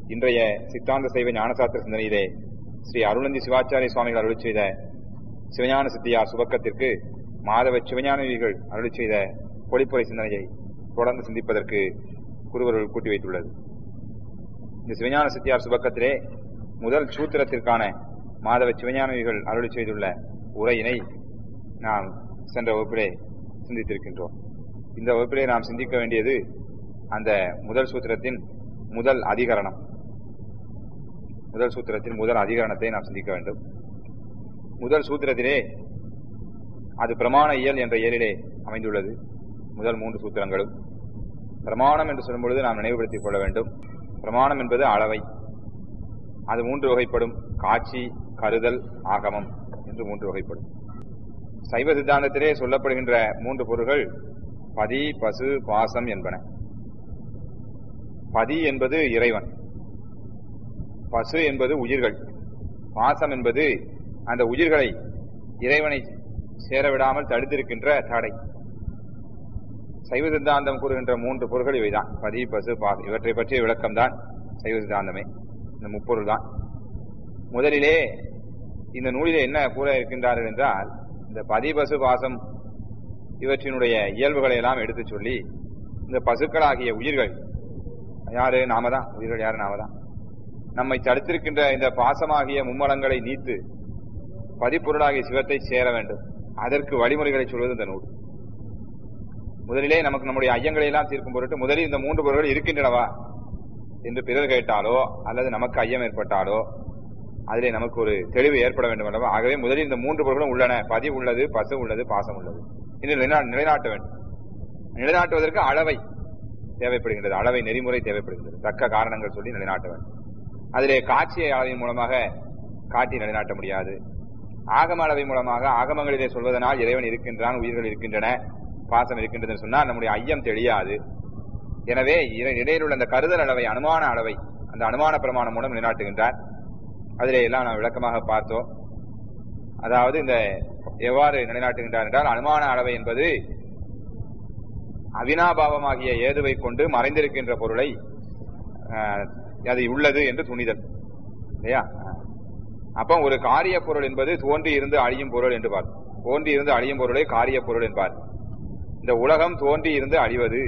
இன்றைய சித்தாந்த சைவ ஞானசாஸ்திர சிந்தனையிலே ஸ்ரீ அருளந்தி சிவாச்சாரிய சுவாமிகள் அருளி செய்த சிவஞான சித்தியார் சுபக்கத்திற்கு மாதவ சிவஞானவிகள் அருளி செய்த பொழிப்புரை சிந்தனையை தொடர்ந்து சிந்திப்பதற்கு குருவர்கள் கூட்டி வைத்துள்ளது இந்த சிவஞான சித்தியார் சுபக்கத்திலே முதல் சூத்திரத்திற்கான மாதவ சிவஞானவிகள் அருளி செய்துள்ள உரையினை நாம் சென்ற வகுப்பிலே சிந்தித்திருக்கின்றோம் இந்த வகுப்பிலே நாம் சிந்திக்க வேண்டியது அந்த முதல் சூத்திரத்தின் முதல் அதிகரணம் முதல் சூத்திரத்தின் முதல் அதிகரணத்தை நாம் சிந்திக்க வேண்டும் முதல் சூத்திரத்திலே அது பிரமாண இயல் என்ற இயலிலே அமைந்துள்ளது முதல் மூன்று சூத்திரங்களும் பிரமாணம் என்று சொல்லும் பொழுது நாம் நினைவுபடுத்திக் கொள்ள வேண்டும் பிரமாணம் என்பது அளவை அது மூன்று வகைப்படும் காட்சி கருதல் ஆகமம் என்று மூன்று வகைப்படும் சைவ சித்தாந்தத்திலே சொல்லப்படுகின்ற மூன்று பொருள்கள் பதி பசு பாசம் என்பன பதி என்பது இறைவன் பசு என்பது உயிர்கள் பாசம் என்பது அந்த உயிர்களை இறைவனை சேரவிடாமல் தடுத்திருக்கின்ற தடை சைவ சித்தாந்தம் கூறுகின்ற மூன்று பொருள்கள் இவைதான் பதி பசு பாசம் இவற்றை பற்றிய விளக்கம்தான் சைவ சித்தாந்தமே இந்த முப்பொருள் தான் முதலிலே இந்த நூலிலே என்ன கூற இருக்கின்றார்கள் என்றால் இந்த பதி பசு பாசம் இவற்றினுடைய இயல்புகளை எல்லாம் எடுத்து சொல்லி இந்த பசுக்களாகிய உயிர்கள் யாரு நாம தான் உயிர்கள் யாரு நாம தான் நம்மை தடுத்திருக்கின்ற இந்த பாசமாகிய மும்மலங்களை நீத்து பதிப்பொருளாகிய சிவத்தை சேர வேண்டும் அதற்கு வழிமுறைகளை சொல்வது இந்த நூல் முதலிலே நமக்கு நம்முடைய ஐயங்களை எல்லாம் தீர்க்கும் பொருட்டு முதலில் இந்த மூன்று பொருள்கள் இருக்கின்றனவா என்று பிறர் கேட்டாலோ அல்லது நமக்கு ஐயம் ஏற்பட்டாலோ அதிலே நமக்கு ஒரு தெளிவு ஏற்பட வேண்டும் அல்லவா ஆகவே முதலில் இந்த மூன்று பொருளும் உள்ளன பதி உள்ளது பசு உள்ளது பாசம் உள்ளது என்று நிலைநாட்ட வேண்டும் நிலைநாட்டுவதற்கு அளவை தேவைப்படுகின்றது அளவை நெறிமுறை தேவைப்படுகின்றது தக்க காரணங்கள் சொல்லி நிலைநாட்ட வேண்டும் அதிலே காட்சியை அளவின் மூலமாக காட்டி நிலைநாட்ட முடியாது ஆகம அளவை மூலமாக ஆகமங்களிலே சொல்வதனால் இறைவன் இருக்கின்றான் உயிர்கள் இருக்கின்றன பாசம் இருக்கின்றது சொன்னால் நம்முடைய ஐயம் தெரியாது எனவே இடையில் உள்ள அந்த கருதல் அளவை அனுமான அளவை அந்த அனுமான பிரமாணம் மூலம் நிலைநாட்டுகின்றார் அதிலே எல்லாம் நாம் விளக்கமாக பார்த்தோம் அதாவது இந்த எவ்வாறு நிலைநாட்டுகின்றார் என்றால் அனுமான அளவை என்பது அவினாபாவமாகிய ஏதுவை கொண்டு மறைந்திருக்கின்ற பொருளை அது உள்ளது என்று துணிதல் இல்லையா அப்ப ஒரு காரிய பொருள் என்பது தோன்றி இருந்து அழியும் பொருள் என்று பார் தோன்றி இருந்து அழியும் பொருளை காரிய பொருள் என்பார் இந்த உலகம் தோன்றி இருந்து அழிவது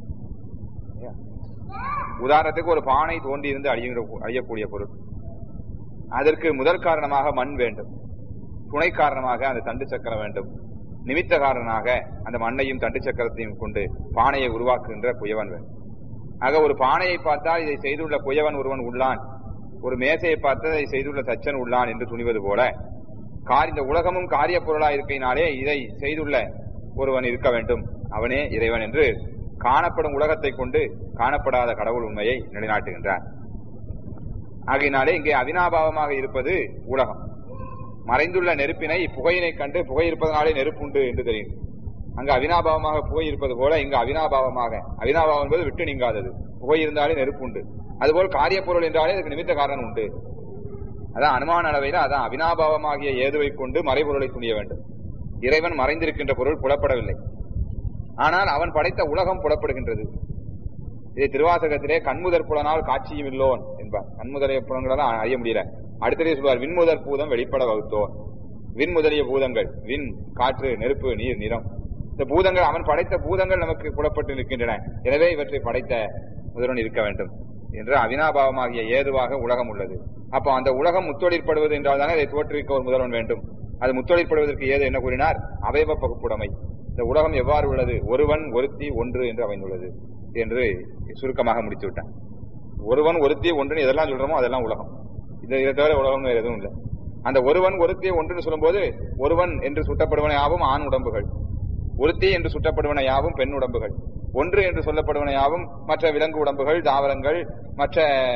உதாரணத்துக்கு ஒரு பானை தோன்றி இருந்து அழியக்கூடிய பொருள் அதற்கு முதல் காரணமாக மண் வேண்டும் துணை காரணமாக அந்த தண்டு சக்கரம் வேண்டும் நிமித்த காரணமாக அந்த மண்ணையும் தண்டு சக்கரத்தையும் கொண்டு பானையை உருவாக்குகின்ற குயவன் வேண்டும் ஆக ஒரு பானையை பார்த்தால் இதை செய்துள்ள குயவன் ஒருவன் உள்ளான் ஒரு மேசையை பார்த்து இதை செய்துள்ள தச்சன் உள்ளான் என்று துணிவது போல கார் இந்த உலகமும் காரிய பொருளா இருக்கையினாலே இதை செய்துள்ள ஒருவன் இருக்க வேண்டும் அவனே இறைவன் என்று காணப்படும் உலகத்தை கொண்டு காணப்படாத கடவுள் உண்மையை நிலைநாட்டுகின்றார் ஆகையினாலே இங்கே அவினாபாவமாக இருப்பது உலகம் மறைந்துள்ள நெருப்பினை புகையினை கண்டு புகை இருப்பதனாலே நெருப்புண்டு என்று தெரியும் அங்கு அவினாபாவமாக புகை இருப்பது போல இங்கு அவினாபாவமாக அவினாபாவம் என்பது விட்டு நீங்காதது புகை இருந்தாலே நெருப்பு உண்டு அதுபோல் காரிய பொருள் என்றாலே அதுக்கு நிமித்த காரணம் உண்டு அதான் அனுமான அளவையில அதான் அவினாபாவமாகிய ஏதுவை கொண்டு மறைபொருளை துணிய வேண்டும் இறைவன் மறைந்திருக்கின்ற பொருள் புலப்படவில்லை ஆனால் அவன் படைத்த உலகம் புலப்படுகின்றது இதை திருவாசகத்திலே கண்முதற் புலனால் காட்சியும் இல்லோன் என்பார் கண்முதலிய புலன்களெல்லாம் அறிய முடியல அடுத்ததே சொல்வார் விண்முதற் பூதம் வெளிப்பட வகுத்தோன் விண் முதலிய பூதங்கள் விண் காற்று நெருப்பு நீர் நிறம் இந்த பூதங்கள் அவன் படைத்த பூதங்கள் நமக்கு புலப்பட்டு நிற்கின்றன எனவே இவற்றை படைத்த முதல்வன் இருக்க வேண்டும் என்று அவினாபாவமாகிய ஏதுவாக உலகம் உள்ளது அப்போ அந்த உலகம் முத்தொழிற்படுவது என்றால் தானே அதை தோற்றுவிக்க ஒரு முதல்வன் வேண்டும் அது முத்தொழிற்படுவதற்கு ஏது என்ன கூறினார் அவயவ பகுப்புடைமை இந்த உலகம் எவ்வாறு உள்ளது ஒருவன் ஒருத்தி ஒன்று என்று அமைந்துள்ளது என்று சுருக்கமாக முடித்து விட்டான் ஒருவன் ஒருத்தி ஒன்றுன்னு எதெல்லாம் சொல்றோமோ அதெல்லாம் உலகம் இந்த இதை தவிர உலகம் வேறு எதுவும் இல்லை அந்த ஒருவன் ஒருத்தி ஒன்றுன்னு சொல்லும்போது ஒருவன் என்று சுட்டப்படுவன யாவும் ஆண் உடம்புகள் ஒருத்தி என்று சுட்டப்படுவன யாவும் பெண் உடம்புகள் ஒன்று என்று சொல்லப்படுவன யாவும் மற்ற விலங்கு உடம்புகள் தாவரங்கள் மற்ற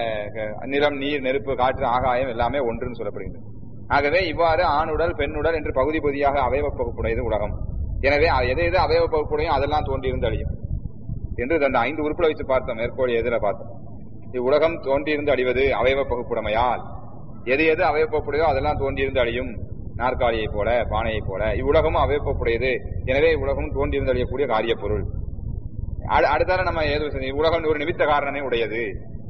நிலம் நீர் நெருப்பு காற்று ஆகாயம் எல்லாமே ஒன்றுன்னு சொல்லப்படுகின்றன ஆகவே இவ்வாறு ஆணுடல் பெண்ணுடல் என்று பகுதி பகுதியாக அவயவ பகுப்புடையது உலகம் எனவே எது எது அவயவ பகுப்புடையும் அதெல்லாம் தோன்றியிருந்து அழியும் என்று அந்த ஐந்து உறுப்புல வச்சு பார்த்தோம் மேற்கோள் எதிர பார்த்தோம் இவ்வுலகம் தோன்றியிருந்து அழிவது அவயவ பகுப்புடைமையால் எது எது அவயவ பகுப்புடையோ அதெல்லாம் தோன்றியிருந்து அழியும் நாற்காலியை போல பானையை போல இவ்வுலகமும் அவயவ பகுப்புடையது எனவே இவ்வுலகம் தோன்றியிருந்து அழியக்கூடிய காரிய பொருள் அடுத்தால நம்ம ஏதோ உலகம் ஒரு நிமித்த காரணமே உடையது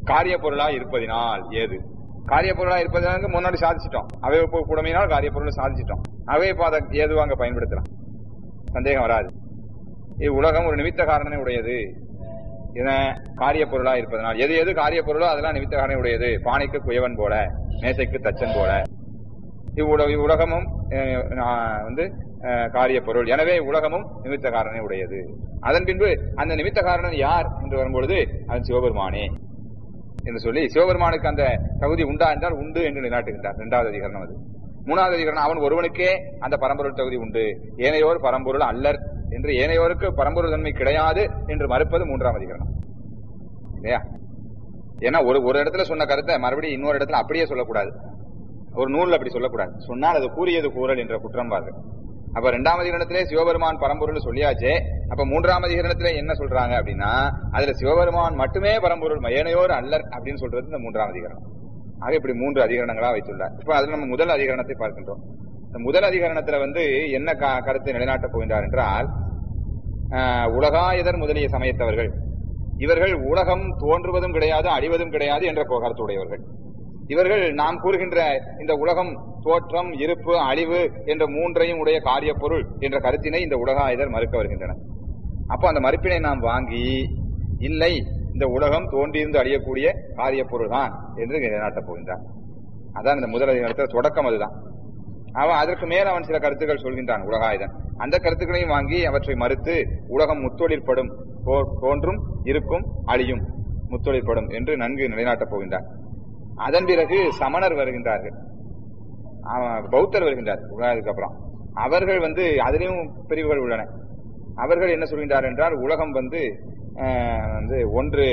காரிய பொருளா இருப்பதினால் ஏது காரிய பொருளா இருப்பதற்கு முன்னாடி சாதிச்சிட்டோம் அவை கூடமையினால் காரிய பொருளை சாதிச்சிட்டோம் அவை இப்ப அதை ஏதுவா அங்க பயன்படுத்தலாம் சந்தேகம் வராது இவ்வுலகம் ஒரு நிமித்த காரணமே உடையது என காரிய பொருளா இருப்பதனால் எது எது காரிய பொருளோ அதெல்லாம் நிமித்த காரணம் உடையது பானைக்கு குயவன் போல மேசைக்கு தச்சன் போல இவ்வுல இவ்வுலகமும் அஹ், நான் வந்து அஹ், காரிய பொருள் எனவே உலகமும் நிமித்த காரணமே உடையது அதன் பின்பு அந்த நிமித்த காரணம் யார் என்று வரும்பொழுது அது சிவபெருமானே என்று சொல்லி சிவபெருமானுக்கு அந்த தகுதி உண்டா என்றால் உண்டு என்று நிலாட்டுகின்றார் இரண்டாவது அதிகரணம் அது மூணாவது அதிகரணம் அவன் ஒருவனுக்கே அந்த பரம்பொருள் தகுதி உண்டு ஏனையோர் பரம்பொருள் அல்லர் என்று ஏனையோருக்கு பரம்பொருள் தன்மை கிடையாது என்று மறுப்பது மூன்றாம் அதிகரணம் இல்லையா ஏன்னா ஒரு ஒரு இடத்துல சொன்ன கருத்தை மறுபடியும் இன்னொரு இடத்துல அப்படியே சொல்லக்கூடாது ஒரு நூல்ல அப்படி சொல்லக்கூடாது சொன்னால் அது கூறியது கூறல் என்ற குற்றம் பாருங்க அப்ப இரண்டாம் அதிகரணத்திலே சிவபெருமான் பரம்பொருள் சொல்லியாச்சே அப்ப மூன்றாம் அதிகரணத்திலே என்ன சொல்றாங்க அப்படின்னா அதுல சிவபெருமான் மட்டுமே பரம்பொருள் ஏனையோர் அல்லர் அப்படின்னு சொல்றது இந்த மூன்றாம் அதிகரணம் ஆக இப்படி மூன்று அதிகரணங்களா வைத்துள்ளார் இப்ப அதுல நம்ம முதல் அதிகரணத்தை பார்க்கின்றோம் இந்த முதல் அதிகரணத்துல வந்து என்ன க- கருத்தை நிலைநாட்டப் போகின்றார் என்றால் ஆஹ், உலகாயதர் முதலிய சமயத்தவர்கள் இவர்கள் உலகம் தோன்றுவதும் கிடையாது அழிவதும் கிடையாது என்ற கருத்துடையவர்கள் இவர்கள் நாம் கூறுகின்ற இந்த உலகம் தோற்றம் இருப்பு அழிவு என்ற மூன்றையும் உடைய காரிய பொருள் என்ற கருத்தினை இந்த உலகாயுதர் மறுக்க வருகின்றனர் அப்போ அந்த மறுப்பினை நாம் வாங்கி இல்லை இந்த உலகம் தோன்றியிருந்து அழியக்கூடிய காரிய பொருள் தான் என்று நிலைநாட்டப் போகின்றான் அதான் இந்த முதல் அதிகாரத்தில் தொடக்கம் அதுதான் அவன் அதற்கு மேல் அவன் சில கருத்துக்கள் சொல்கின்றான் உலகாயுதன் அந்த கருத்துக்களையும் வாங்கி அவற்றை மறுத்து உலகம் முத்தொழிற்படும் தோ- தோன்றும் இருக்கும் அழியும் முத்தொழிற்படும் என்று நன்கு நிலைநாட்டப் போகின்றான் அதன் பிறகு சமணர் வருகின்றார்கள் அவன் பௌத்தர் வருகின்றார் உலகத்துக்கு அப்புறம் அவர்கள் வந்து அதிலையும் பிரிவுகள் உள்ளன அவர்கள் என்ன சொல்கின்றார் என்றால் உலகம் வந்து ஆஹ், வந்து ஒன்று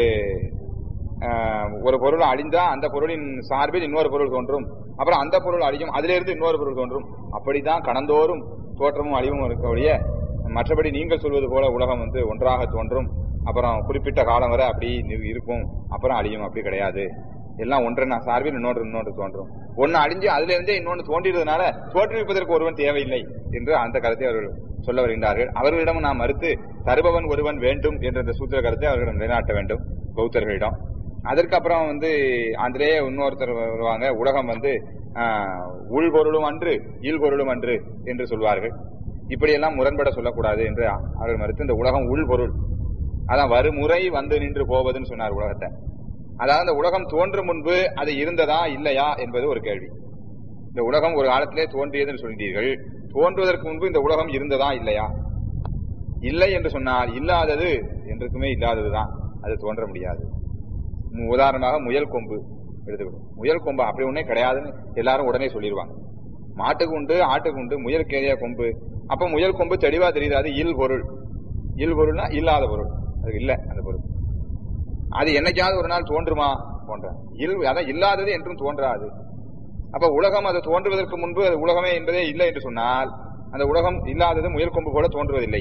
ஆஹ், ஒரு பொருள் அழிந்தா அந்த பொருளின் சார்பில் இன்னொரு பொருள் தோன்றும் அப்புறம் அந்த பொருள் அழியும் அதிலிருந்து இன்னொரு பொருள் தோன்றும் அப்படிதான் கடந்தோறும் தோற்றமும் அழிவும் இருக்க ஒழிய மற்றபடி நீங்கள் சொல்வது போல உலகம் வந்து ஒன்றாக தோன்றும் அப்புறம் குறிப்பிட்ட காலம் வரை அப்படி நி- இருக்கும் அப்புறம் அழியும் அப்படி கிடையாது எல்லாம் ஒன்றன் சார்பில் இன்னொன்று இன்னொன்று தோன்றும் ஒன்னு அழிஞ்சு அதுல இருந்தே இன்னொன்று தோன்றியதுனால தோற்றுவிப்பதற்கு ஒருவன் தேவையில்லை என்று அந்த கருத்தை அவர்கள் சொல்ல வருகின்றார்கள் அவர்களிடம் நாம் மறுத்து தருபவன் ஒருவன் வேண்டும் என்ற இந்த சூத்திர கருத்தை அவர்களிடம் நிலைநாட்ட வேண்டும் பௌத்தர்களிடம் அதற்கு அப்புறம் வந்து அதிலே இன்னொருத்தர் வருவாங்க உலகம் வந்து ஆஹ், உள்பொருளும் அன்று இல்பொருளும் அன்று என்று சொல்வார்கள் இப்படியெல்லாம் முரண்பட சொல்லக்கூடாது என்று அவர்கள் மறுத்து இந்த உலகம் உள்பொருள் அதான் வருமுறை வந்து நின்று போவதுன்னு சொன்னார் உலகத்தை அதாவது இந்த உலகம் தோன்றும் முன்பு அது இருந்ததா இல்லையா என்பது ஒரு கேள்வி இந்த உலகம் ஒரு காலத்திலே தோன்றியதுன்னு சொல்கிறீர்கள் தோன்றுவதற்கு முன்பு இந்த உலகம் இருந்ததா இல்லையா இல்லை என்று சொன்னால் இல்லாதது என்றுக்குமே இல்லாததுதான் அது தோன்ற முடியாது உம் உதாரணமாக முயல் கொம்பு எடுத்துக்கணும் முயல் கொம்பு அப்படி ஒண்ணே கிடையாதுன்னு எல்லாரும் உடனே சொல்லிடுவாங்க மாட்டுக்கு உண்டு ஆட்டுக்கு உண்டு முயலுக்கு ஏரியா கொம்பு அப்ப முயல் கொம்பு தெளிவா தெரியுது அது இல் பொருள் இல் பொருள்னா இல்லாத பொருள் அது இல்ல அந்த பொருள் அது என்னைக்காவது ஒரு நாள் தோன்றுமா போன்ற இல் அதான் இல்லாதது என்றும் தோன்றாது அப்ப உலகம் அது தோன்றுவதற்கு முன்பு அது உலகமே என்பதே இல்லை என்று சொன்னால் அந்த உலகம் இல்லாதது முயல் கொம்பு போல தோன்றுவதில்லை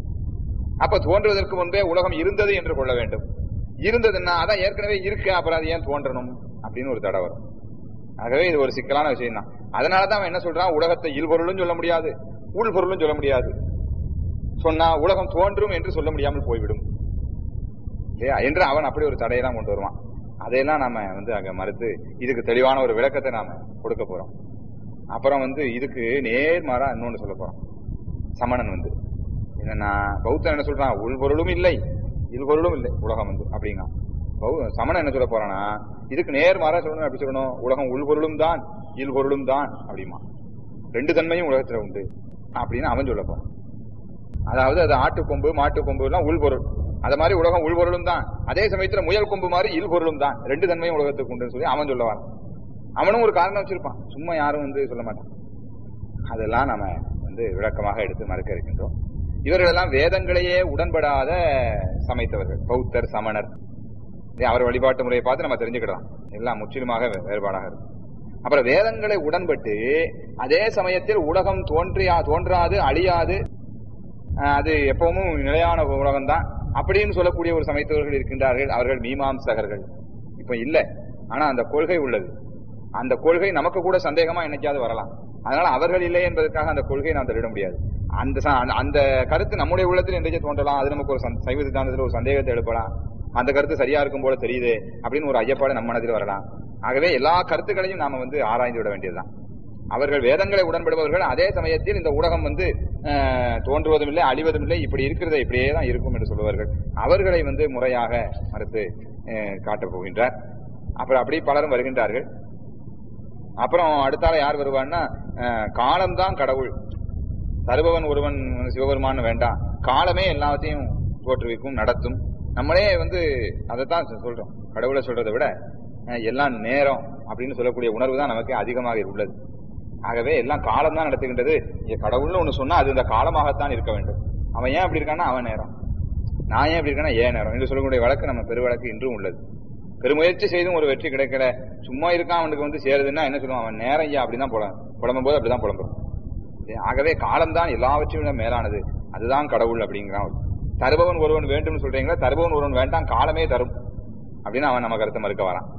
அப்ப தோன்றுவதற்கு முன்பே உலகம் இருந்தது என்று கொள்ள வேண்டும் இருந்ததுன்னா அதான் ஏற்கனவே இருக்கு அப்புறம் அது ஏன் தோன்றணும் அப்படின்னு ஒரு தடை வரும் ஆகவே இது ஒரு சிக்கலான விஷயம் தான் அதனாலதான் அவன் என்ன சொல்றான் உலகத்தை இல்பொருளும் சொல்ல முடியாது உள் பொருளும் சொல்ல முடியாது சொன்னா உலகம் தோன்றும் என்று சொல்ல முடியாமல் போய்விடும் இல்லையா என்று அவன் அப்படி ஒரு தடையெல்லாம் கொண்டு வருவான் அதையெல்லாம் நாம வந்து அங்க மறுத்து இதுக்கு தெளிவான ஒரு விளக்கத்தை நாம கொடுக்க போறோம் அப்புறம் வந்து இதுக்கு நேர்மாறா இன்னொன்னு சொல்ல போறோம் சமணன் வந்து என்னன்னா பௌத்தன் என்ன சொல்றான் உள்பொருளும் இல்லை இல்பொருளும் இல்லை உலகம் வந்து அப்படிங்க பௌ- சமணன் என்ன சொல்ல போறானா இதுக்கு நேர்மாறா சொல்லணும் அப்படி சொல்லணும் உலகம் உள்பொருளும் தான் இல்பொருளும் தான் அப்படிமா ரெண்டு தன்மையும் உலகத்துல உண்டு அப்படின்னு அவன் சொல்ல போறான் அதாவது அது ஆட்டு கொம்பு மாட்டு கொம்பு எல்லாம் உள்பொருள் அது மாதிரி உலகம் உள்பொருளும் தான் அதே சமயத்துல முயல் கொம்பு மாதிரி இல்பொருளும் தான் ரெண்டு தன்மையும் உலகத்துக்கு உண்டுன்னு சொல்லி அவன் சொல்ல வரான் அவனும் ஒரு காரணம் வச்சிருப்பான் சும்மா யாரும் வந்து சொல்ல மாட்டான் அதெல்லாம் நாம வந்து விளக்கமாக எடுத்து மறுக்க இருக்கின்றோம் இவர்கள் எல்லாம் வேதங்களையே உடன்படாத சமைத்தவர்கள் பௌத்தர் சமணர் இதே அவர் வழிபாட்டு முறையை பார்த்து நம்ம தெரிஞ்சுக்கிடலாம் எல்லாம் முற்றிலுமாக வே- வேறுபாடாக இருக்கும் அப்புறம் வேதங்களை உடன்பட்டு அதே சமயத்தில் உலகம் தோன்றியா தோன்றாது அழியாது ஆஹ் அது எப்பவும் நிலையான உலகம் தான் அப்படின்னு சொல்லக்கூடிய ஒரு சமயத்தவர்கள் இருக்கின்றார்கள் அவர்கள் மீமாம்சகர்கள் இப்ப இல்ல ஆனா அந்த கொள்கை உள்ளது அந்த கொள்கை நமக்கு கூட சந்தேகமா என்னைக்காவது வரலாம் அதனால அவர்கள் இல்லை என்பதற்காக அந்த கொள்கையை நாம் தள்ளிட முடியாது அந்த ச- அந்த- அந்த கருத்து நம்முடைய உள்ளத்தில் என்றைக்கு தோன்றலாம் அது நமக்கு ஒரு சந்த- சைவ சித்தாந்தத்தில் ஒரு சந்தேகத்தை எழுப்பலாம் அந்த கருத்து சரியா இருக்கும் போல தெரியுது அப்படின்னு ஒரு ஐயப்பாடு நம்ம மனதில் வரலாம் ஆகவே எல்லா கருத்துக்களையும் நாம வந்து ஆராய்ந்து விட வேண்டியதுதான் அவர்கள் வேதங்களை உடன்படுபவர்கள் அதே சமயத்தில் இந்த உலகம் வந்து அஹ், தோன்றுவதும் இல்லை அழிவதும் இல்லை இப்படி இருக்கிறது இப்படியே தான் இருக்கும் என்று சொல்லுவார்கள் அவர்களை வந்து முறையாக மறுத்து அஹ், காட்டப் போகின்றார் அப்புறம் அப்படி பலரும் வருகின்றார்கள் அப்புறம் அடுத்தால யார் வருவான்னா அஹ், காலம்தான் கடவுள் தருபவன் ஒருவன் சிவபெருமான் வேண்டாம் காலமே எல்லாத்தையும் தோற்றுவிக்கும் நடத்தும் நம்மளே வந்து அதைத்தான் சொல்றோம் கடவுளை சொல்றதை விட அஹ், எல்லாம் நேரம் அப்படின்னு சொல்லக்கூடிய உணர்வு தான் நமக்கு அதிகமாக உள்ளது ஆகவே எல்லாம் காலம் தான் நடத்துகின்றது இங்க கடவுள்னு ஒண்ணு சொன்னா அது இந்த காலமாகத்தான் இருக்க வேண்டும் அவன் ஏன் அப்படி இருக்கான்னா அவன் நேரம் நான் ஏன் அப்படி இருக்கேன்னா ஏன் நேரம் என்று சொல்லக்கூடிய வழக்கு நம்ம பெருவழக்கு இன்றும் உள்ளது பெருமுயற்சி செய்தும் ஒரு வெற்றி கிடைக்கல சும்மா இருக்கான் அவனுக்கு வந்து சேருதுன்னா என்ன சொல்லுவான் அவன் நேரம் ஐயா அப்படிதான் புலம் புலம்பும் போது அப்படிதான் புலம்புறான் ஆகவே காலம்தான் எல்லாவற்றையும் விட மேலானது அதுதான் கடவுள் அப்படிங்கிறான் தருபவன் ஒருவன் வேண்டும்னு சொல்றீங்களா தருபவன் ஒருவன் வேண்டாம் காலமே தரும் அப்படின்னு அவன் நம்ம கருத்தை மறுக்க வரான்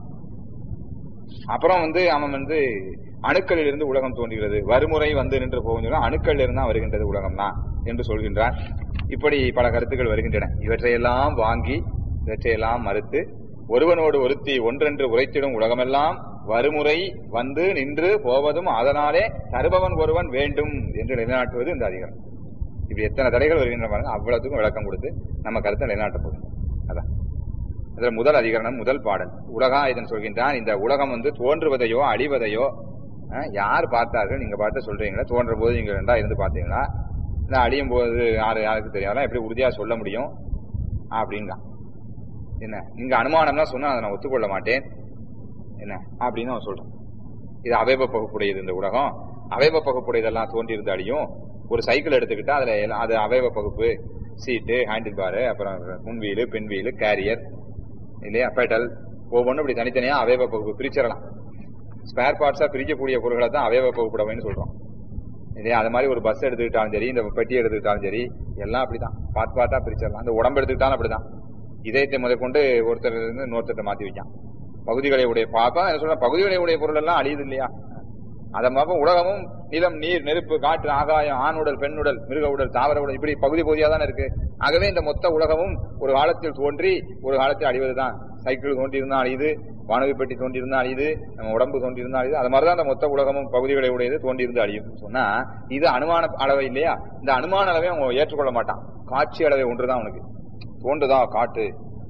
அப்புறம் வந்து அவன் வந்து அணுக்களில் இருந்து உலகம் தோன்றுகிறது வறுமுறை வந்து நின்று போகும் அணுக்கள் இருந்தா வருகின்றது உலகம் தான் என்று சொல்கின்றார் இப்படி பல கருத்துக்கள் வருகின்றன இவற்றையெல்லாம் வாங்கி இவற்றையெல்லாம் மறுத்து ஒருவனோடு ஒருத்தி ஒன்றென்று உரைத்திடும் உலகமெல்லாம் வறுமுறை வந்து நின்று போவதும் அதனாலே தருபவன் ஒருவன் வேண்டும் என்று நிலைநாட்டுவது இந்த அதிகாரம் இப்படி எத்தனை தடைகள் வருகின்றன பாருங்க, அவ்வளவுக்கும் விளக்கம் கொடுத்து நம்ம கருத்தை நிலைநாட்ட போகிறோம் அதான் அதுல முதல் அதிகரணம் முதல் பாடல் உலகாயுதன் சொல்கின்றான் இந்த உலகம் வந்து தோன்றுவதையோ அழிவதையோ அஹ், யார் பார்த்தார்கள் நீங்க பார்த்து சொல்றீங்களா தோன்ற போது நீங்க ரெண்டா இருந்து பார்த்தீங்களா இல்ல அழியும் போது யாரு யாருக்கு தெரியாதா எப்படி உறுதியா சொல்ல முடியும் அப்படின்றான் என்ன நீங்க அனுமானம் தான் சொன்னா அதை நான் ஒத்துக்கொள்ள மாட்டேன் என்ன அப்படின்னு அவன் சொல்றான் இது அவைப பகுப்புடையது இந்த உலகம் அவைப பகுப்புடையதெல்லாம் தோன்றி இருந்து அழியும் ஒரு சைக்கிள் எடுத்துக்கிட்டா அதுல எல்லாம் அது அவைப பகுப்பு சீட்டு ஹேண்டில் பாரு அப்புறம் முன் வீலு பின் வீலு கேரியர் இல்லையா பெடல் ஒவ்வொன்றும் இப்படி தனித்தனியா அவைப பகுப்பு பிரிச்சிடலாம் ஸ்பேர் பார்ட்ஸா பிரிக்கக்கூடிய பொருட்களை தான் அவைப பகுப்புடவைன்னு சொல்றோம் இல்லையா அது மாதிரி ஒரு பஸ் எடுத்துக்கிட்டாலும் சரி இந்த பெட்டி எடுத்துக்கிட்டாலும் சரி எல்லாம் அப்படிதான் பார்ட் பார்ட்டா பிரிச்சிடலாம் இந்த உடம்பு எடுத்துக்கிட்டாலும் அப்படிதான் இதயத்தை முதற்கொண்டு ஒருத்தர் இருந்து இன்னொருத்தர் மாத்தி வைக்கான் பகுதிகளை உடைய பாப்பா என்ன சொல்ற பகுதிகளை உடைய பொருள் எல்லாம் அழியுது இல்லையா அத மாதிரி உலகமும் நிலம் நீர் நெருப்பு காற்று ஆகாயம் ஆணுடல் பெண்ணுடல் மிருக உடல் தாவர உடல் இப்படி பகுதி பகுதியா தானே இருக்கு ஆகவே இந்த மொத்த உலகமும் ஒரு காலத்தில் தோன்றி ஒரு காலத்தில் அழிவதுதான் சைக்கிள் தோன்றி இருந்தா அழியுது வானவி பெட்டி தோன்றி இருந்தா அழியுது நம்ம உடம்பு தோன்றி இருந்தா அழியுது அது மாதிரிதான் அந்த மொத்த உலகமும் பகுதிகளை உடையது தோன்றி இருந்து அழியும் சொன்னா இது அனுமான அளவை இல்லையா இந்த அனுமான அளவை அவன் ஏற்றுக்கொள்ள மாட்டான் காட்சி அளவை ஒன்றுதான் அவனுக்கு தோன்றுதா காட்டு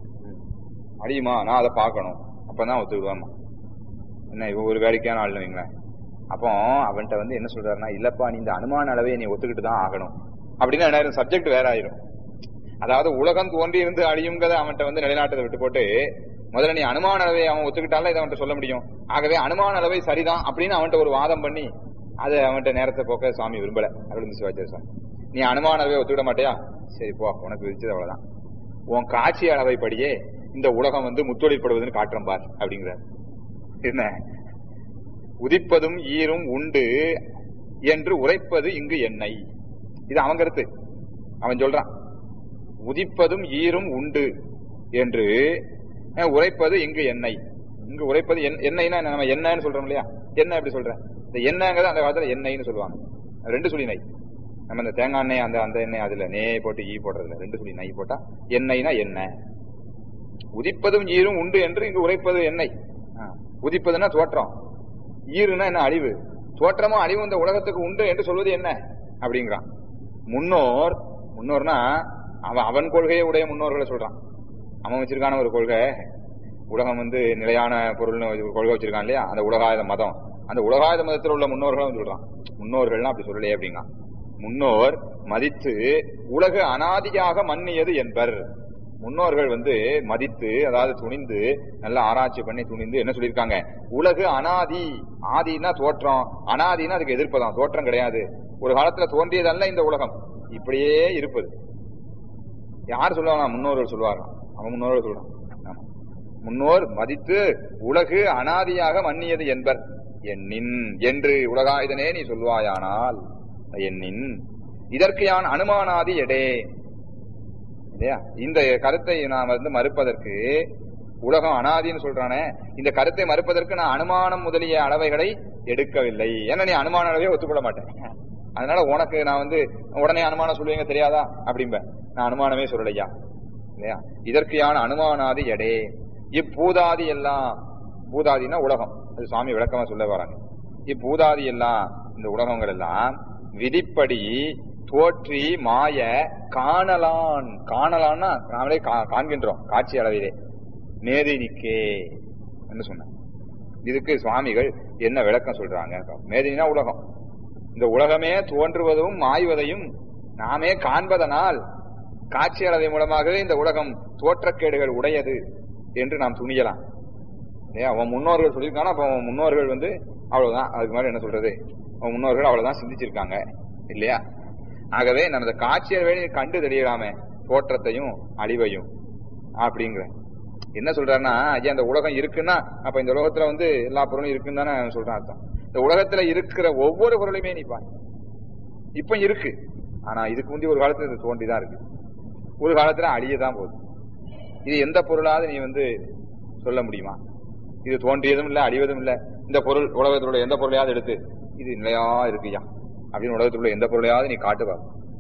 அழியுமா நான் அதை பார்க்கணும் அப்பதான் ஒத்துக்கிடுவாமா என்ன இவ ஒரு வேடிக்கையான ஆள்னு வைங்களேன் அப்போ அவன்கிட்ட வந்து என்ன சொல்றாருன்னா இல்லப்பா நீ இந்த அனுமான அளவை நீ ஒத்துக்கிட்டு தான் ஆகணும் அப்படின்னு என்ன சப்ஜெக்ட் வேற ஆயிரும் அதாவது உலகம் தோன்றி இருந்து அழியுங்கிறத அவன்கிட்ட வந்து நிலைநாட்டத்தை விட்டு போட்டு முதல்ல நீ அனுமான அளவை அவன் ஒத்துக்கிட்டால இதை அவன்கிட்ட சொல்ல முடியும் ஆகவே அனுமான அளவை சரிதான் அப்படின்னு அவன்கிட்ட ஒரு வாதம் பண்ணி அதை அவன்கிட்ட நேரத்தை போக்க சுவாமி விரும்பல அப்படின்னு சிவாச்சாரிய சுவாமி நீ அனுமான அளவை ஒத்துக்கிட மாட்டியா சரி போ உனக்கு விதிச்சது அவ்வளவுதான் உன் காட்சி அளவை படியே இந்த உலகம் வந்து முத்தொழிற்படுவதுன்னு காட்டுறோம் பார் அப்படிங்கிறார் என்ன உதிப்பதும் ஈரும் உண்டு என்று உரைப்பது இங்கு எண்ணெய் இது அவன் கருத்து அவன் சொல்றான் உதிப்பதும் ஈரும் உண்டு என்று அஹ், உரைப்பது இங்கு எண்ணெய் இங்கு உரைப்பது எண்- எண்ணெய்னா என்ன? நம்ம எண்ணெய்னு சொல்றோம் இல்லையா என்ன எப்படி சொல்றேன் இந்த எண்ணெய்ங்கிறது அந்த காலத்துல எண்ணெய்னு சொல்லுவாங்க ரெண்டு சுழி நெய் நம்ம இந்த தேங்காய் எண்ணெய் அந்த அந்த எண்ணெய் அதுல நே போட்டு ஈ போடுறதுல ரெண்டு சுழி நெய் போட்டா எண்ணெய்னா எண்ணெய் உதிப்பதும் ஈரும் உண்டு என்று இங்கு உரைப்பது எண்ணெய் ஆ, உதிப்பதுன்னா தோற்றம் ஈருன்னா என்ன அழிவு தோற்றமும் அழிவும் இந்த உலகத்துக்கு உண்டு என்று சொல்வது என்ன அப்படிங்கிறான் முன்னோர் முன்னோர்னா அவன் அவன் கொள்கையை உடைய முன்னோர்களை சொல்றான் அவன் வச்சிருக்கான ஒரு கொள்கை உலகம் வந்து நிலையான பொருள்னு ஒரு கொள்கை வச்சிருக்கான் இல்லையா அந்த உலகாயுத மதம் அந்த உலகாயுத மதத்தில் உள்ள முன்னோர்களும் சொல்றான் முன்னோர்கள்லாம் அப்படி சொல்லலையே அப்படிங்க முன்னோர் மதித்து உலக அனாதியாக மன்னியது என்பர் முன்னோர்கள் வந்து மதித்து அதாவது துணிந்து நல்லா ஆராய்ச்சி பண்ணி துணிந்து என்ன சொல்லியிருக்காங்க உலகு அனாதி ஆதினா தோற்றம் அனாதினா அதுக்கு எதிர்ப்பதான் தோற்றம் கிடையாது ஒரு காலத்துல தோன்றியதல்ல இந்த உலகம் இப்படியே இருப்பது யார் சொல்லுவாங்க முன்னோர்கள் சொல்லுவாங்க அவன் முன்னோர்கள் சொல்றான் ஆமா. முன்னோர் மதித்து உலகு அனாதியாக மன்னியது என்பர் எண்ணின் என்று உலகாயுதனே நீ சொல்வாயானால் எண்ணின் இதற்கு யான் அனுமானாதி எடே இல்லையா இந்த கருத்தை நான் வந்து மறுப்பதற்கு உலகம் அனாதின்னு சொல்றானே இந்த கருத்தை மறுப்பதற்கு நான் அனுமானம் முதலிய அளவைகளை எடுக்கவில்லை ஏன்னா நீ அனுமான அளவையே ஒத்துக்கொள்ள மாட்டேன் அதனால உனக்கு நான் வந்து உடனே அனுமானம் சொல்லுவீங்க தெரியாதா அப்படிம்ப நான் அனுமானமே சொல்லலையா இல்லையா இதற்கையான அனுமானாதி எடே இப்பூதாதி எல்லாம் பூதாதினா உலகம் அது சுவாமி விளக்கமா சொல்ல வராங்க இப்பூதாதி எல்லாம் இந்த உலகங்கள் எல்லாம் விதிப்படி தோற்றி மாய காணலான் காணலான்னா நாமளே கா- காண்கின்றோம் காட்சி அளவிலே மேதினிக்கே என்று சொன்னார் இதுக்கு சுவாமிகள் என்ன விளக்கம் சொல்றாங்க மேதினா உலகம் இந்த உலகமே தோன்றுவதும் மாய்வதையும் நாமே காண்பதனால் காட்சி அளவை மூலமாகவே இந்த உலகம் தோற்றக்கேடுகள் உடையது என்று நாம் துணியலாம் இல்லையா அவன் முன்னோர்கள் சொல்லியிருக்கானா அப்ப அவன் முன்னோர்கள் வந்து அவ்வளவுதான் அதுக்கு மேல என்ன சொல்றது அவன் முன்னோர்கள் அவ்வளவுதான் சிந்திச்சிருக்காங்க இல்லையா ஆகவே நமது காட்சி அளவை கண்டு தெரியலாமே தோற்றத்தையும் அழிவையும் அப்படிங்கிற என்ன சொல்றாருன்னா ஐயா இந்த உலகம் இருக்குன்னா அப்ப இந்த உலகத்துல வந்து எல்லா பொருளும் இருக்குன்னு தானே சொல்றான் அர்த்தம் இந்த உலகத்துல இருக்கிற ஒவ்வொரு பொருளையுமே நீ பாரு இப்ப இருக்கு ஆனா இதுக்கு முந்தி ஒரு காலத்துல இது தோண்டிதான் இருக்கு ஒரு காலத்துல அழியதான் போகுது இது எந்த பொருளாவது நீ வந்து சொல்ல முடியுமா இது தோன்றியதும் இல்ல அழிவதும் இல்ல இந்த பொருள் உலகத்தில் உள்ள எந்த பொருளையாவது எடுத்து இது நிலையா இருக்குயா அப்படின்னு உலகத்தில் உள்ள எந்த பொருளையாவது நீ காட்டுவா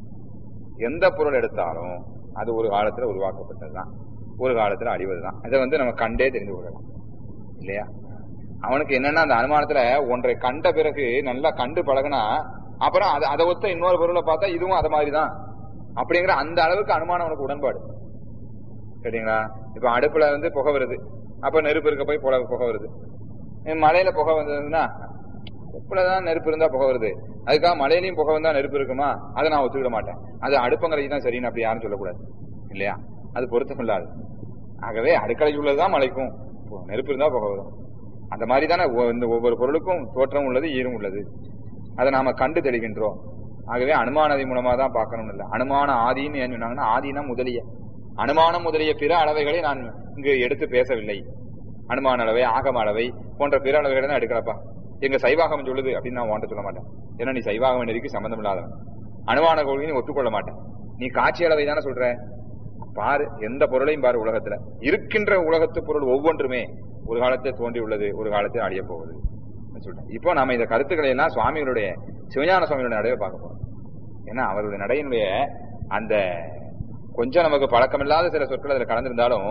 எந்த பொருள் எடுத்தாலும் அது ஒரு காலத்துல உருவாக்கப்பட்டதுதான் ஒரு காலத்துல அழிவதுதான் இதை வந்து நம்ம கண்டே தெரிந்து கொள்ளலாம் இல்லையா அவனுக்கு என்னன்னா அந்த அனுமானத்துல ஒன்றை கண்ட பிறகு நல்லா கண்டு பழகுனா அப்புறம் அதை அதை ஒத்த இன்னொரு பொருளை பார்த்தா இதுவும் அது மாதிரிதான் அப்படிங்கிற அந்த அளவுக்கு அனுமானம் அவனுக்கு உடன்பாடு சரிங்களா இப்ப அடுப்புல வந்து புகை வருது அப்ப நெருப்பு இருக்க போய் புல- புகை வருது அஹ் மலையில புகை வந்ததுன்னா அடுப்புலதான் நெருப்பு இருந்தா புகை வருது அதுக்காக மலையிலயும் புகை வந்தா நெருப்பு இருக்குமா அதை நான் ஒத்துக்கிட மாட்டேன் அது அடுப்பங்கரைக்கு தான் சரின்னு அப்படி யாரும் சொல்லக்கூடாது இல்லையா அது பொருத்தம் இல்லாது ஆகவே அடுக்கலைக்கு உள்ளதுதான் மலைக்கும் இப்போ நெருப்பு இருந்தா புகை வரும் அந்த மாதிரி தானே ஒ- இந்த ஒவ்வொரு பொருளுக்கும் தோற்றம் உள்ளது ஈரும் உள்ளது அதை நாம கண்டு தெளிகின்றோம் ஆகவே அனுமானதை மூலமா தான் பார்க்கணும் இல்ல அனுமான ஆதின்னு ஏன் சொன்னாங்கன்னா ஆதினா முதலிய அனுமானம் முதலிய பிற அளவைகளை நான் இங்கு எடுத்து பேசவில்லை அனுமான அளவை ஆகம அளவை போன்ற பிற அளவைகளை தான் எடுக்கிறப்பா எங்க சைவாகம் சொல்லுது அப்படின்னு நான் உன்கிட்ட சொல்ல மாட்டேன் ஏன்னா நீ சைவாகம் நெறிக்கு சம்பந்தம் இல்லாதவன் அனுமான கொள்கையை நீ ஒத்துக்கொள்ள மாட்டேன் நீ காட்சி அளவை தானே சொல்ற பாரு எந்த பொருளையும் பாரு உலகத்துல இருக்கின்ற உலகத்து பொருள் ஒவ்வொன்றுமே ஒரு காலத்தில் தோன்றி உள்ளது ஒரு காலத்தில் அழிய போகுது சொல்றேன் இப்போ நாம இந்த கருத்துக்களை எல்லாம் சுவாமிகளுடைய சிவஞான சுவாமிகளுடைய நடையை பார்க்க போறோம் ஏன்னா அவருடைய நடையினுடைய அந்த கொஞ்சம் நமக்கு பழக்கமில்லாத சில சொற்கள் அதுல கலந்திருந்தாலும்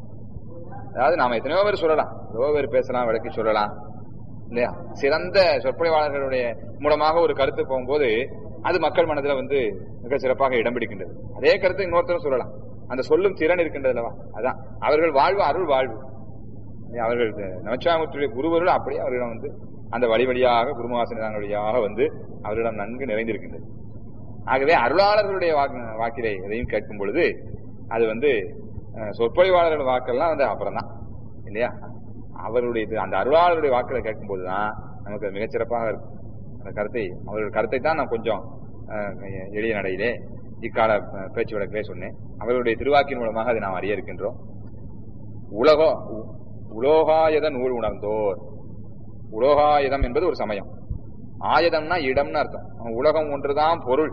அதாவது நாம எத்தனையோ பேர் சொல்லலாம் எவ்வளோ பேர் பேசலாம் விளக்கி சொல்லலாம் இல்லையா சிறந்த சொற்பொழிவாளர்களுடைய மூலமாக ஒரு கருத்து போகும்போது அது மக்கள் மனதுல வந்து மிக சிறப்பாக இடம் பிடிக்கின்றது அதே கருத்து இன்னொருத்தரும் சொல்லலாம் அந்த சொல்லும் திறன் இருக்கின்றது அல்லவா அதான் அவர்கள் வாழ்வு அருள் வாழ்வு இல்லையா? அவர்கள் நமச்சிவாமூர்த்தியுடைய குருவர்கள் அப்படியே அவர்களிடம் வந்து அந்த வழி வழியாக குருமாசனிதான் வழியாக வந்து அவர்களிடம் நன்கு நிறைந்திருக்கின்றது ஆகவே அருளாளர்களுடைய வாக்கு வாக்கிலே எதையும் கேட்கும் பொழுது அது வந்து அஹ், சொற்பொழிவாளர்கள் வாக்கெல்லாம் வந்து அப்புறம் தான் இல்லையா அவருடைய இது அந்த அருளாளருடைய வாக்குகளை கேட்கும் போதுதான் நமக்கு அது மிகச்சிறப்பாக இருக்கும் அந்த கருத்தை அவர்கள் கருத்தை தான் நான் கொஞ்சம் அஹ், எளிய நடையிலே இக்கால அஹ், பேச்சு வழக்கிலே சொன்னேன் அவர்களுடைய திருவாக்கின் மூலமாக அதை நாம் அறிய இருக்கின்றோம் உலகோ உ- உலோகாயத நூல் உணர்ந்தோர் உலோகாயுதம் என்பது ஒரு சமயம் ஆயுதம்னா இடம்னு அர்த்தம் உலகம் ஒன்றுதான் பொருள்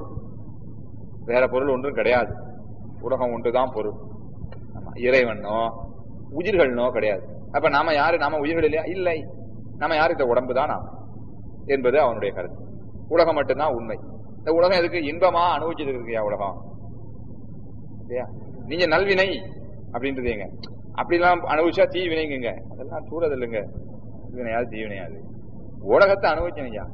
வேற பொருள் ஒன்றும் கிடையாது உலகம் ஒன்றுதான் பொருள் ஆமா, இறைவனோ உயிர்கள்னோ கிடையாது அப்ப நாம யாரு நாம உயிர்கள் இல்லையா இல்லை நாம யாரு இந்த உடம்பு தான் நாம என்பது அவனுடைய கருத்து உலகம் மட்டும்தான் உண்மை இந்த உலகம் எதுக்கு இன்பமா அனுபவிச்சது இருக்கியா உலகம் இல்லையா நீங்க நல்வினை அப்படின்றது எங்க அப்படிலாம் அனுபவிச்சா தீவினைங்க அதெல்லாம் தூரது இல்லைங்க வினையாது தீவினையாது உலகத்தை அனுபவிக்கணுங்க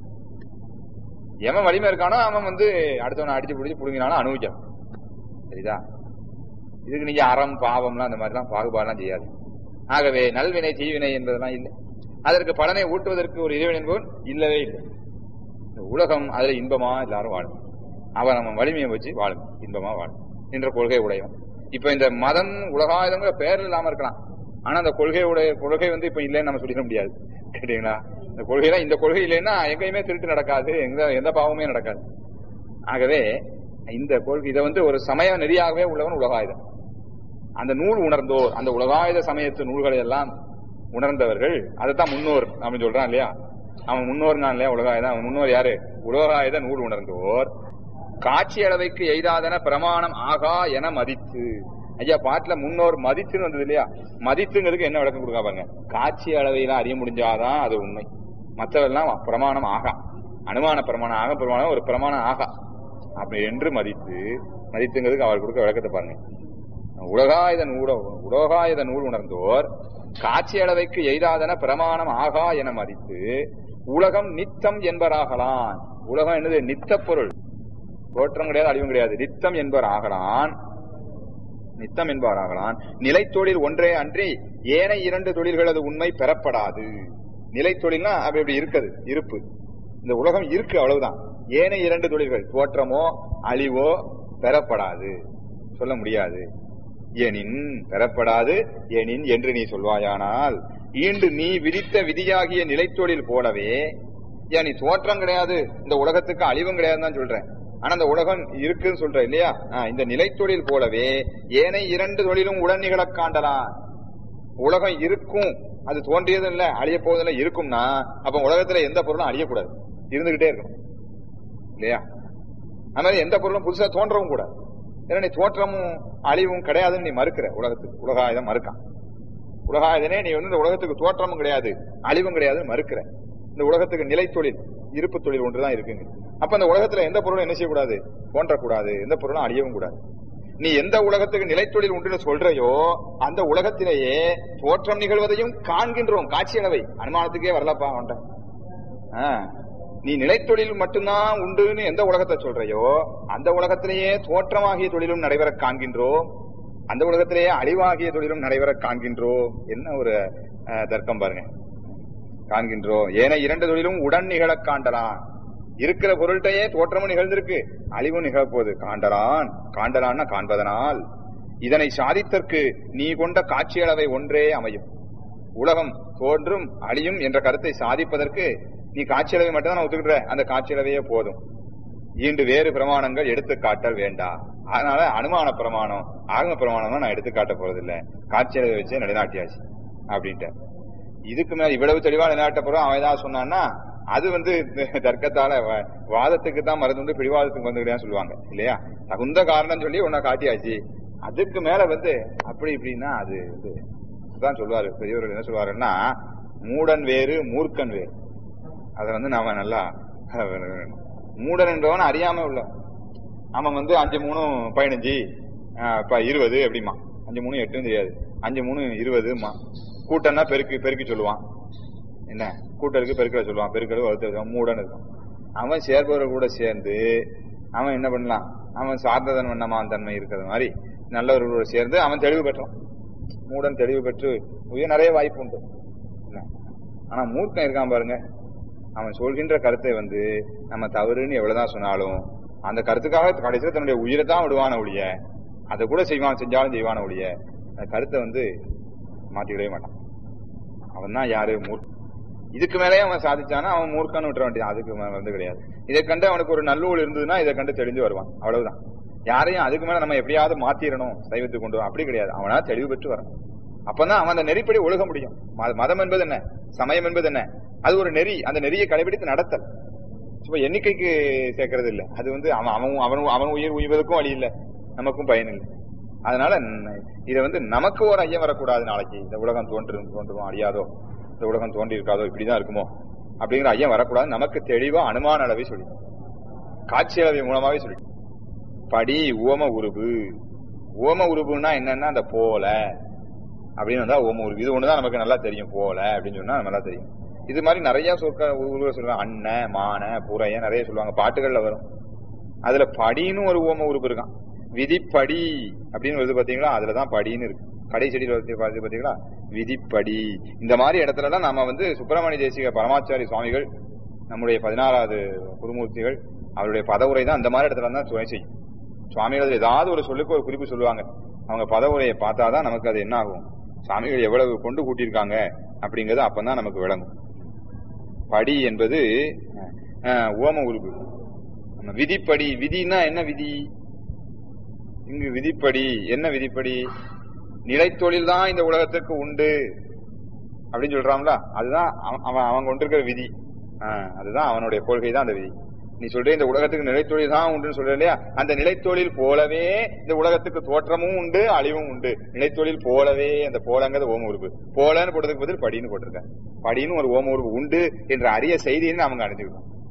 எவன் வலிமை இருக்கானோ அவன் வந்து அடுத்தவனை அடிச்சு பிடிச்சி புடுங்கினாலும் அனுபவிக்கலாம் சரிதா இதுக்கு நீங்க அறம் பாவம்லாம் அந்த மாதிரிலாம் பாகுபாடுலாம் செய்யாது ஆகவே நல்வினை தீவினை என்பதெல்லாம் இல்லை அதற்கு பலனை ஊட்டுவதற்கு ஒரு இறைவன் என்பவன் இல்லவே இல்லை இந்த உலகம் அதுல இன்பமா எல்லாரும் வாழும் அவன் நம்ம வலிமையை வச்சு வாழும் இன்பமா வாழும் என்ற கொள்கை உடையவன் இப்ப இந்த மதம் உலகாயுதங்கிற பேர் இல்லாம இருக்கலாம் ஆனா அந்த கொள்கை உடைய கொள்கை வந்து இப்ப இல்லைன்னு நம்ம சொல்லிட முடியாது கேட்டீங்களா இந்த கொள்கைலாம் இந்த கொள்கை இல்லைன்னா எங்கேயுமே திருட்டு நடக்காது எந்த எந்த பாவமே நடக்காது ஆகவே இந்த கொள்கை இதை வந்து ஒரு சமய நெறியாகவே உள்ளவன் உலகாயுதம் அந்த நூல் உணர்ந்தோர் அந்த உலகாயுத சமயத்து நூல்களை எல்லாம் உணர்ந்தவர்கள் அதைத்தான் முன்னோர் அப்படின்னு சொல்றான் இல்லையா அவன் முன்னோர் நான் இல்லையா உலகாயுதம் அவன் முன்னோர் யாரு உலகாயுத நூல் உணர்ந்தோர் காட்சி அளவைக்கு எய்தாதன பிரமாணம் ஆகா என மதித்து ஐயா பாட்டுல முன்னோர் மதித்துன்னு வந்தது இல்லையா மதித்துங்கிறதுக்கு என்ன விளக்கம் கொடுக்க பாருங்க காட்சி அளவையில அறிய முடிஞ்சாதான் அது உண்மை மற்றவெல்லாம் பிரமாணம் ஆகா அனுமான பிரமாணம் ஆக பிரமாணம் ஒரு பிரமாணம் ஆகா அப்படி என்று மதித்து மதித்துங்கிறதுக்கு அவர் கொடுக்க விளக்கத்தை பாருங்க உலகாயுத நூல உலகாயுத நூல் உணர்ந்தோர் காட்சி அளவைக்கு எய்தாதன பிரமாணம் ஆகா என மதித்து உலகம் நித்தம் என்பராகலான் உலகம் என்னது நித்த பொருள் தோற்றம் கிடையாது அழிவும் கிடையாது நித்தம் என்பர் ஆகலான் நித்தம் என்பாராகலான் நிலைத்தொழில் ஒன்றே அன்றி ஏனை இரண்டு தொழில்களது உண்மை பெறப்படாது நிலைத்தொழில்னா அப்படி இப்படி இருக்குது இருப்பு இந்த உலகம் இருக்கு அவ்வளவுதான் ஏனை இரண்டு தொழில்கள் தோற்றமோ அழிவோ பெறப்படாது சொல்ல முடியாது எனின் பெறப்படாது எனின் என்று நீ சொல்வாயானால் ஈண்டு நீ விதித்த விதியாகிய நிலைத்தொழில் போலவே ஏன் நீ தோற்றம் கிடையாது இந்த உலகத்துக்கு அழிவும் கிடையாதுன்னு தான் சொல்றேன் ஆனா இந்த உலகம் இருக்குன்னு சொல்ற இல்லையா ஆ, இந்த நிலைத்தொழில் போலவே ஏனை இரண்டு தொழிலும் உடன் நிகழக் காண்டலாம் உலகம் இருக்கும் அது தோன்றியதும் இல்ல அழிய போவதில்ல இருக்கும்னா அப்ப உலகத்துல எந்த பொருளும் அழியக்கூடாது இருந்துகிட்டே இருக்கணும் இல்லையா அது மாதிரி எந்த பொருளும் புதுசா தோன்றவும் கூடாது ஏன்னா நீ தோற்றமும் அழிவும் கிடையாதுன்னு நீ மறுக்கிற உலகத்துக்கு உலகாயுதம் மறுக்கான் உலகாயுதனே நீ வந்து இந்த உலகத்துக்கு தோற்றமும் கிடையாது அழிவும் கிடையாதுன்னு மறுக்கிற இந்த உலகத்துக்கு நிலை தொழில் இருப்பு தொழில் ஒன்றுதான் இருக்குங்க அப்ப இந்த உலகத்துல எந்த பொருளும் என்ன செய்யக்கூடாது தோன்றக்கூடாது எந்த பொருளும் அழியவும் கூடாது நீ எந்த உலகத்துக்கு நிலைத்தொழில் உண்டுன்னு சொல்றையோ அந்த உலகத்திலேயே தோற்றம் நிகழ்வதையும் காண்கின்றோம் காட்சியளவை அனுமானத்துக்கே வரலப்பா அவன்கிட்ட ஆ. நீ நிலைத்தொழில் மட்டும்தான் உண்டுன்னு எந்த உலகத்தை சொல்றையோ அந்த உலகத்திலேயே தோற்றமாகிய தொழிலும் நடைபெற காண்கின்றோம் அந்த உலகத்திலேயே அழிவாகிய தொழிலும் நடைபெற காண்கின்றோம் என்ன ஒரு அஹ், தர்க்கம் பாருங்க காண்கின்றோம் ஏன இரண்டு தொழிலும் உடன் நிகழக் காண்டலாம் இருக்கிற பொருள்கிட்டயே தோற்றமும் நிகழ்ந்திருக்கு அழிவும் நிகழப்போகுது காண்டலான் காண்டலான்னா காண்பதனால் இதனை சாதித்தற்கு நீ கொண்ட காட்சியளவை ஒன்றே அமையும் உலகம் தோன்றும் அழியும் என்ற கருத்தை சாதிப்பதற்கு நீ காட்சியளவை மட்டும் தான் ஒத்துக்கிற அந்த காட்சியளவையே போதும் ஈண்டு வேறு பிரமாணங்கள் எடுத்து காட்டல் வேண்டாம் அதனால அனுமான பிரமாணம் ஆகம பிரமாணம் நான் எடுத்து காட்ட போறதில்ல காட்சியளவை வச்சு நிலைநாட்டியாச்சு அப்படின்ட்டு இதுக்கு மேல இவ்வளவு தெளிவா நிலைநாட்ட போறோம் அவன் ஏதாவது சொன்னான்னா அது வந்து தர்க்கத்தால வ- வாதத்துக்கு தான் மருந்து உண்டு பிடிவாதத்துக்கு வந்து கிடையாது சொல்லுவாங்க இல்லையா தகுந்த காரணம் சொல்லி உன்னை காட்டியாச்சு அதுக்கு மேல வந்து அப்படி இப்படின்னா அது வந்து அதான் சொல்லுவாரு பெரியவர்கள் என்ன சொல்லுவாருன்னா மூடன் வேறு மூர்க்கன் வேறு அதை வந்து நாம நல்லா மூடன் என்பவன் அறியாம உள்ள அவன் வந்து அஞ்சு மூணு பதினஞ்சு ஆஹ், இப்ப இருபது அப்படிமா அஞ்சு மூணு எட்டுன்னு தெரியாது அஞ்சு மூணு இருபதுமா கூட்டம்னா பெருக்கு பெருக்கி சொல்லுவான் என்ன கூட்டருக்கு பெருக்கிற சொல்லுவான் பெருக்கிறது வகுத்து மூடன் இருக்கும் அவன் சேர்பவர்கள் கூட சேர்ந்து அவன் என்ன பண்ணலாம் அவன் சார்ந்ததன் வண்ணமான் தன்மை இருக்கிறது மாதிரி நல்லவர்களோட சேர்ந்து அவன் தெளிவு பெற்றான் மூடன் தெளிவு பெற்று உயர் நிறைய வாய்ப்பு உண்டு என்ன? ஆனா மூர்க்கம் இருக்கான் பாருங்க அவன் சொல்கின்ற கருத்தை வந்து நம்ம தவறுன்னு எவ்வளவுதான் சொன்னாலும் அந்த கருத்துக்காக கடைசியில் தன்னுடைய உயிரை தான் விடுவான ஒழிய அதை கூட செய்வான் செஞ்சாலும் செய்வான ஒழிய அந்த கருத்தை வந்து மாத்திக்கிடவே மாட்டான் அவன் தான் யாரு மூர்க்க இதுக்கு மேலேயே அவன் சாதிச்சானா அவன் மூர்க்கன்னு விட்டுற வேண்டியது அதுக்கு மேல வந்து கிடையாது இதை கண்டு அவனுக்கு ஒரு நல்லூல் இருந்ததுன்னா இதை கண்டு தெளிஞ்சு வருவான் அவ்வளவுதான் யாரையும் அதுக்கு மேல நம்ம எப்படியாவது மாத்திரணும் சைவத்துக்கு கொண்டு வா. அப்படி கிடையாது அவனா தெளிவு பெற்று வரணும் அப்பதான் அவன் அந்த நெறிப்படி ஒழுக முடியும் ம- மதம் என்பது என்ன சமயம் என்பது என்ன அது ஒரு நெறி அந்த நெறியை கடைபிடித்து நடத்தல் சும்மா எண்ணிக்கைக்கு சேர்க்கறது இல்ல அது வந்து அவன் அவன் அவன் அவன் உயிர் உய்வதற்கும் வழி இல்ல நமக்கும் பயன் இல்லை அதனால ந- இதை வந்து நமக்கு ஒரு ஐயம் வரக்கூடாது நாளைக்கு இந்த உலகம் தோன்றும் தோன்றும் அழியாதோ இந்த உலகம் தோன்றி இருக்காதோ இப்படிதான் இருக்குமோ அப்படிங்கிற ஐயம் வரக்கூடாது நமக்கு தெளிவா அனுமான அளவை சொல்லி காட்சி அளவை மூலமாவே சொல்லி படி ஓம உருபு ஓம உருபுன்னா என்னன்னா அந்த போல அப்படின்னு வந்தா ஓம உருவு இது ஒண்ணுதான் நமக்கு நல்லா தெரியும் போல அப்படின்னு சொன்னா நல்லா தெரியும் இது மாதிரி நிறைய சொற்க உருவ சொல்லுவாங்க அண்ண மான புறைய நிறைய சொல்லுவாங்க பாட்டுகள்ல வரும் அதுல படின்னு ஒரு ஓம உருவு இருக்கான் விதிப்படி அப்படின்னு வருது பாத்தீங்களா அதுலதான் படின்னு இருக்கு கடை செடியில் வந்து பார்த்து பாத்தீங்களா விதிப்படி இந்த மாதிரி இடத்துல எல்லாம் நம்ம வந்து சுப்பிரமணிய தேசிக பரமாச்சாரி சுவாமிகள் நம்முடைய பதினாறாவது குருமூர்த்திகள் அவருடைய பதவுரை தான் அந்த மாதிரி இடத்துல தான் துணை செய்யும் சுவாமிகள் ஏதாவது ஒரு சொல்லுக்கு ஒரு குறிப்பு சொல்லுவாங்க அவங்க பதவுரையை பார்த்தாதான் நமக்கு அது என்ன ஆகும் சுவாமிகள் எவ்வளவு கொண்டு கூட்டியிருக்காங்க அப்படிங்கிறது அப்பதான் நமக்கு விளங்கும் படி என்பது அஹ், ஓம உருவு நம்ம விதிப்படி விதினா என்ன விதி இங்கு விதிப்படி என்ன விதிப்படி நிலைத்தொழில் தான் இந்த உலகத்துக்கு உண்டு அப்படின்னு சொல்றான்ல அதுதான் அவன் அவன் அவன் கொண்டிருக்கிற விதி ஆஹ், அதுதான் அவனுடைய கொள்கை தான் அந்த விதி நீ சொல்ற இந்த உலகத்துக்கு நிலைத்தொழில் தான் உண்டுன்னு சொல்ற இல்லையா அந்த நிலைத்தொழில் போலவே இந்த உலகத்துக்கு தோற்றமும் உண்டு அழிவும் உண்டு நிலைத்தொழில் போலவே அந்த போலங்கிறது ஓம உறுப்பு போலன்னு போட்டதுக்கு பதில் படின்னு போட்டிருக்க படின்னு ஒரு ஓம உறுப்பு உண்டு என்ற அரிய செய்தின்னு அவங்க அணிஞ்சுக்கணும்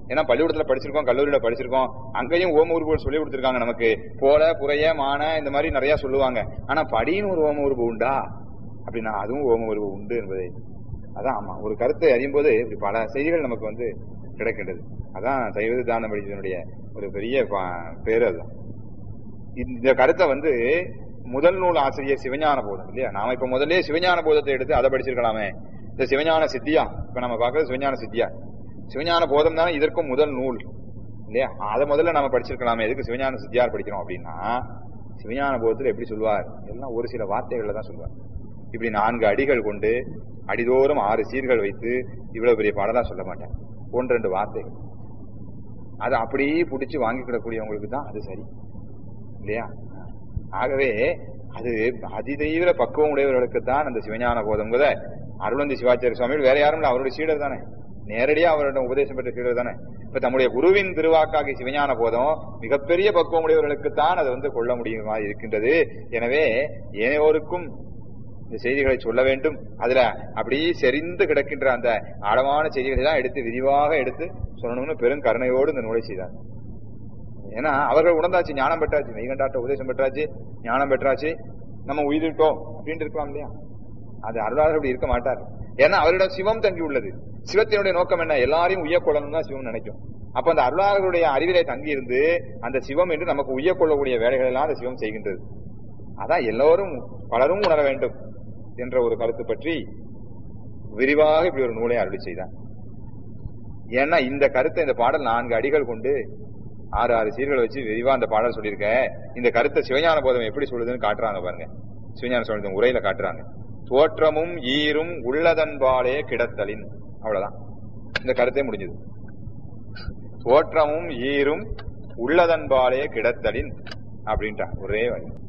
ஏன்னா பள்ளிக்கூடத்துல படிச்சிருக்கோம் கல்லூரியில படிச்சிருக்கோம் அங்கேயும் ஓம உருவுகள் சொல்லி கொடுத்திருக்காங்க நமக்கு போல புறைய மான இந்த மாதிரி நிறைய சொல்லுவாங்க ஆனா படின்னு ஒரு ஓம உருவு உண்டா அப்படின்னா அதுவும் ஓம உருவு உண்டு என்பதை அதான் ஆமா ஒரு கருத்தை அறியும் போது இப்படி பல செய்திகள் நமக்கு வந்து கிடைக்கின்றது அதான் சைவ தானம் படிச்சதனுடைய ஒரு பெரிய ப- பேரு அதுதான் இந்த கருத்தை வந்து முதல் நூல் ஆசிரியர் சிவஞான போதம் இல்லையா நாம இப்ப முதல்ல சிவஞான போதத்தை எடுத்து அதை படிச்சிருக்கலாமே இந்த சிவஞான சித்தியா இப்ப நம்ம பார்க்கறது சிவஞான சித்தியா சிவஞான போதம் தானே இதற்கும் முதல் நூல் இல்லையா அதை முதல்ல நம்ம படிச்சிருக்கலாமே எதுக்கு சிவஞான சித்தியார் படிக்கிறோம் அப்படின்னா சிவஞான போதத்துல எப்படி சொல்வார் எல்லாம் ஒரு சில வார்த்தைகள்ல தான் சொல்வார் இப்படி நான்கு அடிகள் கொண்டு அடிதோறும் ஆறு சீர்கள் வைத்து இவ்வளவு பெரிய பாடலா சொல்ல மாட்டேன் ஒன்று ரெண்டு வார்த்தைகள் அதை அப்படியே பிடிச்சு வாங்கிக்கிடக்கூடியவங்களுக்கு தான் அது சரி இல்லையா ஆகவே அது அதிதீவிர பக்குவம் உடையவர்களுக்கு தான் அந்த சிவஞான போதம்ங்கிறத அருளந்தி சிவாச்சாரிய சுவாமிகள் வேற யாரும் இல்ல அவருடைய சீடர் தானே நேரடியா அவரிடம் உபதேசம் பெற்ற சீடர் தானே இப்ப தம்முடைய குருவின் திருவாக்காகிய சிவஞான போதம் மிகப்பெரிய பக்குவம் உடையவர்களுக்கு தான் அதை வந்து கொள்ள முடியுமா இருக்கின்றது எனவே ஏனையோருக்கும் இந்த செய்திகளை சொல்ல வேண்டும் அதுல அப்படியே செறிந்து கிடக்கின்ற அந்த ஆழமான செய்திகளை தான் எடுத்து விரிவாக எடுத்து சொல்லணும்னு பெரும் கருணையோடு இந்த நூலை செய்தார் ஏன்னா அவர்கள் உணர்ந்தாச்சு ஞானம் பெற்றாச்சு மெய்கண்டாட்ட உபதேசம் பெற்றாச்சு ஞானம் பெற்றாச்சு நம்ம உயிரிட்டோம் அப்படின்ட்டு இருக்கலாம் இல்லையா அது அருளாளர் அப்படி இருக்க மாட்டார் ஏன்னா அவரிடம் சிவம் தங்கி உள்ளது சிவத்தினுடைய நோக்கம் என்ன எல்லாரையும் உய்யக்கொள்ளணும் தான் சிவம் நினைக்கும் அப்ப அந்த அருளாளர்களுடைய அறிவிலே தங்கி இருந்து அந்த சிவம் என்று நமக்கு உய்யக்கொள்ளக்கூடிய வேலைகள் எல்லாம் அந்த சிவம் செய்கின்றது அதான் எல்லோரும் பலரும் உணர வேண்டும் என்ற ஒரு கருத்து பற்றி விரிவாக இப்படி ஒரு நூலை அருளி செய்தார் ஏன்னா இந்த கருத்தை இந்த பாடல் நான்கு அடிகள் கொண்டு ஆறு ஆறு சீர்களை வச்சு விரிவா அந்த பாடல் சொல்லியிருக்க இந்த கருத்தை சிவஞான போதம் எப்படி சொல்லுதுன்னு காட்டுறாங்க பாருங்க சிவஞான சொல்லுது உரையில காட்டுறாங்க தோற்றமும் ஈரும் உள்ளதன்பாலே கிடத்தலின் அவ்வளவுதான் இந்த கருத்தே முடிஞ்சது தோற்றமும் ஈரும் உள்ளதன்பாலே கிடத்தலின் அப்படின்ட்டா ஒரே வரி